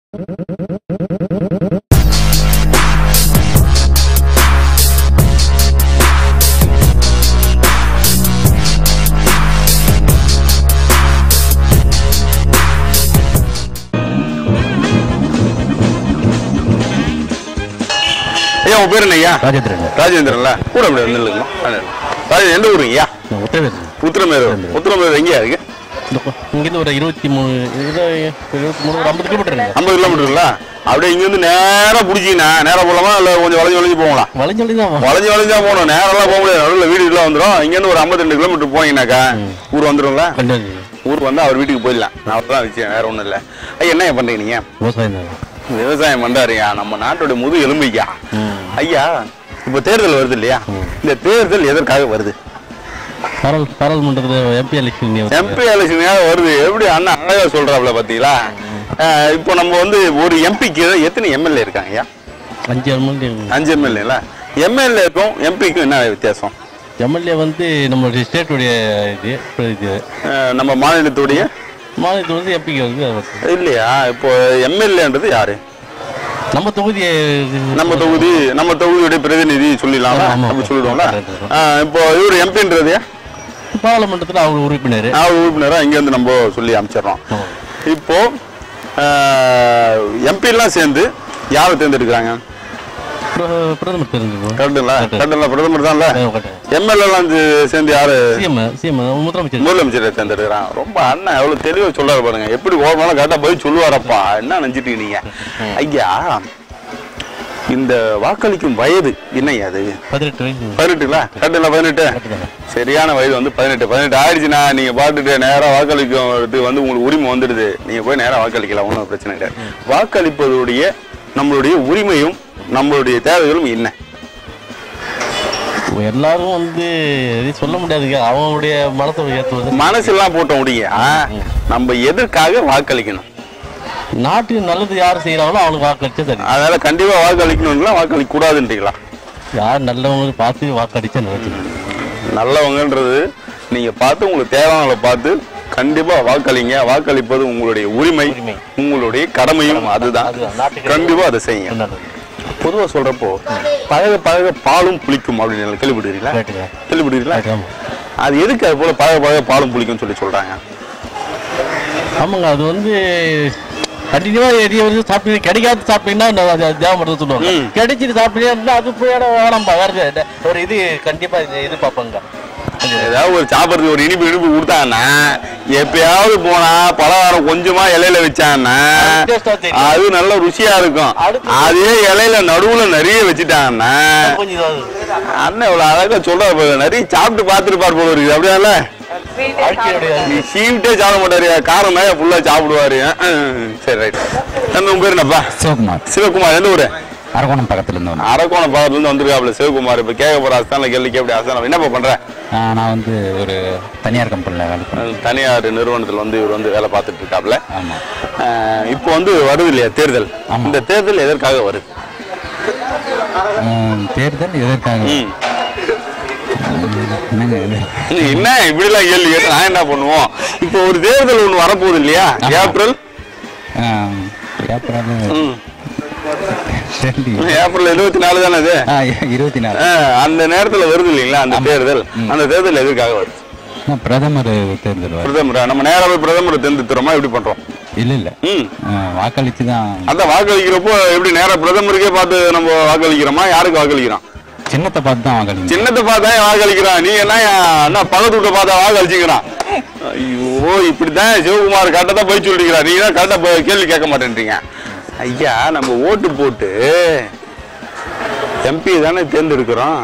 ஐயா உங்க பேர் என்ன ஐயா ராஜேந்திரன் ராஜேந்திரன்ல கூட அப்படி வந்து நில்லுங்கம்மா. ராஜேந்திரன் எந்த ஊருங்க ஐயா உத்தரவேல் உத்திரமேரூர் உத்திரமேரூர் எங்கேயா இருக்கு இங்கேருந்து ஒரு இருபத்தி மூணு இருபது இருபத்தி மூணு ஒரு ஐம்பது கிலோமீட்டர் ஐம்பது கிலோமீட்டருங்களா அப்படியே இங்கேருந்து நேரா பிடிச்சிங்கண்ணா நேரா போகலாமா இல்லை கொஞ்சம் வளைஞ்சு வளைஞ்சு போகலாம் வளைஞ்சு வளைஞ்சு தான் வளைஞ்சு வளைஞ்சா போகணும் நேரெல்லாம் போக முடியாது நடுவில் வீடு எல்லாம் வந்துடும் இங்கேருந்து ஒரு 52 கிலோமீட்டர் போனீங்கன்னாக்கா ஊர் வந்துடும்ல கண்டு ஊருக்கு வந்து அவர் வீட்டுக்கு போயிடலாம் நான் தான் விஷயம் வேற ஒன்றும் இல்லை ஐயா என்ன பண்றீங்க நீங்க விவசாயம் தான் விவசாயம் பண்றாருயா நம்ம நாட்டோட முது எலும்பையா ஐயா இப்போ தேர்தல் வருது இல்லையா இந்த தேர்தல் எதற்காக வருது பாராள் பாராளுமன்றத்தில் எம்பி எலெக்ஷன் எம்பி எலெக்ஷனுக்காக வருது எப்படி அண்ணா அழகா சொல்றாப்ல பாத்தீங்களா அஹ் இப்போ நம்ம வந்து ஒரு எம்பிக்கு எத்தனை எம்எல்ஏ இருக்காங்க ஐயா அஞ்சு எம்எல்ஏ அஞ்சு எம்எல்ஏல எம்எல்ஏக்கும் எம்பிக்கும் என்ன வித்தியாசம் எம்எல்ஏ வந்து நம்மளுடைய ஸ்டேட்டுடைய இது இப்ப இது அஹ் நம்ம மாநிலத்துடைய மாநிலத்தில் வந்து எம்பிக்கு வந்து அது இல்லையா இப்போ எம்எல்ஏன்றது யாரு நம்ம தொகுதி நம்ம தொகுதி நம்ம தொகுதியுடைய பிரதிநிதி சொல்லிடலாமா ஆமா, ஆமா. அப்படி சொல்லிடுவோம்ல கரெக்ட், அஹ் இப்போ இவர் எம்பின்றது பாராளுமன்றத்தில் அவர் உறுப்பினர் அவர் உறுப்பினராக இங்கேருந்து நம்ம சொல்லி அமைச்சிடுறோம் ஆமா. இப்போ எம்பிலாம் சேர்ந்து யாரை தேர்ந்தெடுக்கிறாங்க பிர- பிரதமர் தெரிஞ்சுக்கோ கரெக்டுங்களா கரெக்டுங்களா பிரதமர் தான்ல கரெக்ட் எம்எல்ஏலாம் சேர்ந்து யாரு சிஎம் சிஎம் முதலமைச்சர் முதலமைச்சரை தேர்ந்தெடுக்கிறான் ரொம்ப அண்ணன் எவ்வளவு தெளிவா சொல்றாரு பாருங்க எப்படி ஓரமாலும் கரெக்டா போய் சொல்லுவாரப்பா என்ன நினைச்சிட்டு நீங்க ஐயா இந்த வாக்களிக்கும் வயது என்னையா அது பதினெட்டு வயசு பதினெட்டுங்களா கரெக்டுங்களா பதினெட்டு சரியான வயது வந்து பதினெட்டு பதினெட்டு ஆயிடுச்சுன்னா நீங்க பாட்டுட்டு நேரா வாக்களிக்கிறது வந்து உங்களுக்கு உரிமை வந்துடுது நீங்க போய் நேரா வாக்களிக்கலாம் ஒன்றும் பிரச்சனை கிடையாது வாக்களிப்பதுடைய நம்மளுடைய உரிமையும் நம்மளுடைய தேவைகளும் என்ன எல்லாரும் வந்து எதையும் சொல்ல முடியாதுங்க அவங்களுடைய மனசை ஏற்றுவது மனசெல்லாம் போட்ட முடியும் நம்ம எதற்காக வாக்களிக்கணும் நாட்டுக்கு நல்லது யார் செய்யறாங்களோ அவனுக்கு வாக்களிச்சா சரி அதனால கண்டிப்பா வாக்களிக்கணுங்களா வாக்களிக்க கூடாதுன்றீங்களா யார் நல்லவங்க பார்த்து வாக்களிச்சா நல்லது நல்லவங்கன்றது நீங்க பார்த்து உங்களுக்கு தேவையானவங்களை பார்த்து கண்டிப்பா வாக்களிங்க வாக்களிப்பது உங்களுடைய உரிமை உரிமை. உங்களுடைய கடமையும் அதுதான் அதுதான். நாட்டுக்கு கண்டிப்பா அதை செய்யுங்க நல்லது பொதுவா சொல்றப்போ பழக பழக பாலும் புளிக்கும் அப்படின்னு கேள்விப்படுறீங்களா ரைட்டுங்க கேள்விப்படுறீங்களா ரைட், ஆமா. அது எதுக்கு அது போல பழக பழக பாலும் புளிக்கும்னு சொல்லி சொல்றாங்க ஆமாங்க அது வந்து கண்டினியூவா எரிய வந்து சாப்பிட்டு கிடைக்காது சாப்பிட்டீங்கன்னா அது தேவைப்படுறது சொல்லுவாங்க ம். கிடைச்சிட்டு சாப்பிட்டீங்கன்னா அது போய் வேணாம்பா வேற ஒரு இது கண்டிப்பா இது இது பார்ப்பாங்க ஏதாவது ஒரு சாப்பிட்றதுக்கு ஒரு இனிப்பு இனிப்பு கொடுத்தாங்கன்னா எப்பயாவது போனா பலகாரம் கொஞ்சமா இலையில வச்சாங்கன்னா Taste ஆ தெரியும். அது நல்ல ருசியா இருக்கும் அடுத்து- அதே இலையில நடுவுல நிறைய வச்சுட்டாங்கன்னா கொஞ்சம் இதாவது அண்ணன் இவ்வளவு அழகா சொல்ற போது நிறைய சாப்பிட்டு பார்த்துருப்பார் போல இருக்கு அப்படியால வாழ்க்கையுடைய நீ சீவிட்டே சாப்பிட மாட்டாரு காரம் மேல ஃபுல்லா சாப்பிடுவாரு அஹ், சரி ரைட் நம்ம உங்க பேர் என்னப்பா சிவகுமார் சிவகுமார் எந்த ஊரு அரக்கோணம் பக்கத்துல இருந்து வந்தேன் அரக்கோணம் பக்கத்துல இருந்து வந்திருக்காப்ல சிவகுமார் இப்ப கேட்க போற அஸ்தான்ல கேள்வி எப்படி அஸ்தானம் என்னப்பா பண்ற ஆஹ் நான் வந்து ஒரு தனியார் கம்பெனியில் வேலை பண்ணேன் தனியார் நிறுவனத்தில் வந்து இவர் வந்து வேலை பார்த்துட்டு இருக்காப்ல ஆமாம் அஹ் இப்போ வந்து வருது இல்லையா தேர்தல் ஆமா. இந்த தேர்தல் எதற்காக வருது தேர்தல் எதற்காக ம். என்னங்க இது நீ என்ன இப்படிலாம் கேள்வி கேட்டு நான் என்ன பண்ணுவோம் இப்போ ஒரு தேர்தல் ஒன்று வரப்போகுது இல்லையா ஆமா. ஏப்ரல் ஆஹ் ஏப்ரல் ம். சரி ஏப்ரல் இருபத்தி நாலு தானே அது ஆ இருபத்தி நாலு அஹ் அந்த நேரத்துல வருது இல்லைங்களா அந்த தேர்தல் அந்த தேர்தல் எதற்காக வருது ஆ, பிரதமர் தேர்தல் வரும் பிரதமர் நம்ம நேராக போய் பிரதமரை தேர்ந்தெடுத்துறோமா எப்படி பண்றோம் இல்லை இல்லை ம் வாக்களித்து தான் அந்த வாக்களிக்கிறப்போ எப்படி நேரா பிரதமருக்கே பார்த்து நம்ம வாக்களிக்கிறோமா யாருக்கு வாக்களிக்கிறோம் சின்னத்தை பார்த்து தான் வாக்களிங்க சின்னத்தை பார்த்தா ஏன் வாக்களிக்கிறான் நீ என்ன என்ன பக்கத்து விட்ட பார்த்தா வாக்களிச்சுக்கிறான் ஐயோ இப்படித்தான் சிவகுமார் கரெக்டாக தான் போய் சொல்லிக்கிறார் நீங்க தான் கரெக்டாக கேள்வி கேட்க மாட்டேன்றீங்க ஐயா நம்ம ஓட்டு போட்டு எம்பி தானே தேர்ந்தெடுக்கிறோம்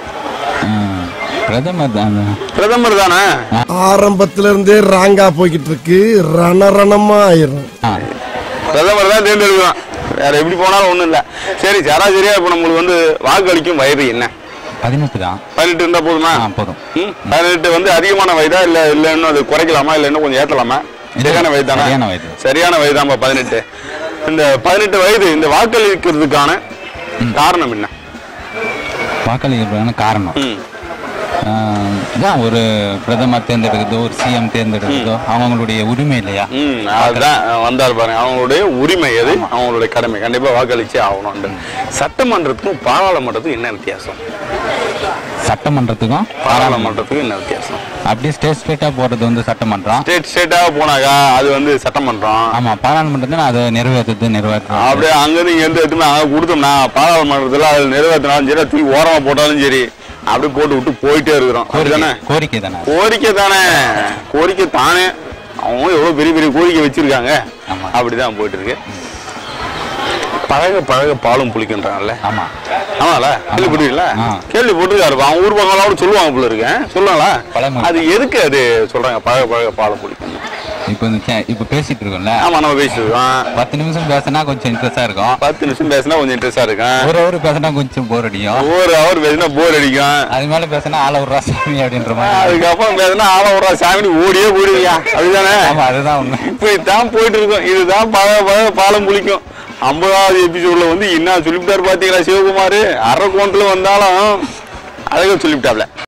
பிரதமர் தான் பிரதமர் தானே ஆரம்பத்துல இருந்தே ராங்கா போய்கிட்டு இருக்கு ரணரணமா ஆயிரும் ஆ பிரதமர் தான் தேர்ந்தெடுக்கிறோம் வேற எப்படி போனாலும் ஒண்ணும் இல்ல சரி சராசரியா இப்போ நம்மளுக்கு வந்து வாக்களிக்கும் வயது என்ன பதினெட்டு தான் பதினெட்டு இருந்தா போதுமா ஆ போதும் ம், பதினெட்டு வந்து அதிகமான வயதா இல்ல இல்ல இன்னும் அது குறைக்கலாமா இல்ல இன்னும் கொஞ்சம் ஏத்தலாமா சரியான வயது தானே சரியான வயது. சரியான வயது தான்ப்பா பதினெட்டு இந்த பதினெட்டு வயது இந்த வாக்களிக்கிறதுக்கான காரணம் என்ன வாக்களிக்கிறதுக்கான காரணம் ம். ஆஹ், இதான் ஒரு பிரதமர் தேர்ந்தெடுக்கிறதோ ஒரு சிஎம் தேர்ந்தெடுக்கிறதோ அவங்களுடைய உரிமை இல்லையா ம் அதுதான் வந்தார் பாருங்க அவங்களுடைய உரிமை எது அவங்களுடைய கடமை கண்டிப்பா வாக்களிச்சே ஆகணும் சட்டமன்றத்துக்கும் பாராளுமன்றத்துக்கும் என்ன வித்தியாசம் சட்டமன்றத்துக்கும் பாராளுமன்றத்துக்கும் என்ன வித்தியாசம் அப்படியே ஸ்டேட் ஸ்டேட்டா போறது வந்து சட்டமன்றம் ஸ்டேட் ஸ்டேட்டாக போனாக்கா அது வந்து சட்டமன்றம் ஆமா பாராளுமன்றத்துல அதை நிறைவேற்றுறது நிறைவேற்றுறது அப்படியே அங்கிருந்து இங்க இருந்து எடுத்துமே அங்கே கொடுத்தோம்னா பாராளுமன்றத்தில் அது நிறைவேற்றினாலும் சரி தூக்கி ஓரமா போட்டாலும் சரி அப்படியே போட்டு விட்டு போயிட்டே இருக்கிறோம் அப்படிதானே கோரிக்கை தானே கோரிக்கை தானே கோரிக்கை தானே அவங்க எவ்வளவு பெரிய பெரிய கோரிக்கை வச்சிருக்காங்க ஆமா. அப்படிதான் போயிட்டு இருக்கு பழக பழக பாலும் புளிக்கின்றாங்கல்ல ஆமா ஆமால கேள்விப்பட்டிருக்கீங்களா ஆ. கேள்விப்பட்டிருக்காரு அவங்க ஊர் பக்கம் சொல்லுவாங்க போல இருக்கேன் சொல்லுவாங்களா பழமொழி. அது எதுக்கு அது சொல்றாங்க பழக பழக பாலும் புளிக்கும் இப்போ இந்த சே- இப்போ பேசிட்டு இருக்கோம்ல ஆமா நம்ம பேசிருக்கோம் பத்து நிமிஷம் பேசினா கொஞ்சம் இன்ட்ரெஸ்டா இருக்கும் பத்து நிமிஷம் பேசினா கொஞ்சம் இன்ட்ரெஸ்டா இருக்கும் ஒரு ஹவர் பேசினா கொஞ்சம் போர் அடிக்கும் ஒரு அவர் பேசினா போர் அடிக்கும் அது மேல பேசினா ஆள விட்றா சாமி அப்படின்ற மாதிரி அதுக்கப்புறம் பேசினா ஆள விடுறா சாமி ஓடியே போயிடுவியா அப்படிதானே ஆமா அதுதான் உண்மை இப்படித்தான் போயிட்டு இருக்கோம் இதுதான் பழக பழக பாலம் புளிக்கும் ஐம்பதாவது எபிசோட்ல வந்து என்ன சொல்லிவிட்டாரு பாத்தீங்களா சிவகுமார் அரை கவுண்ட்ல வந்தாலும் அழகா சொல்லிவிட்டாப்ல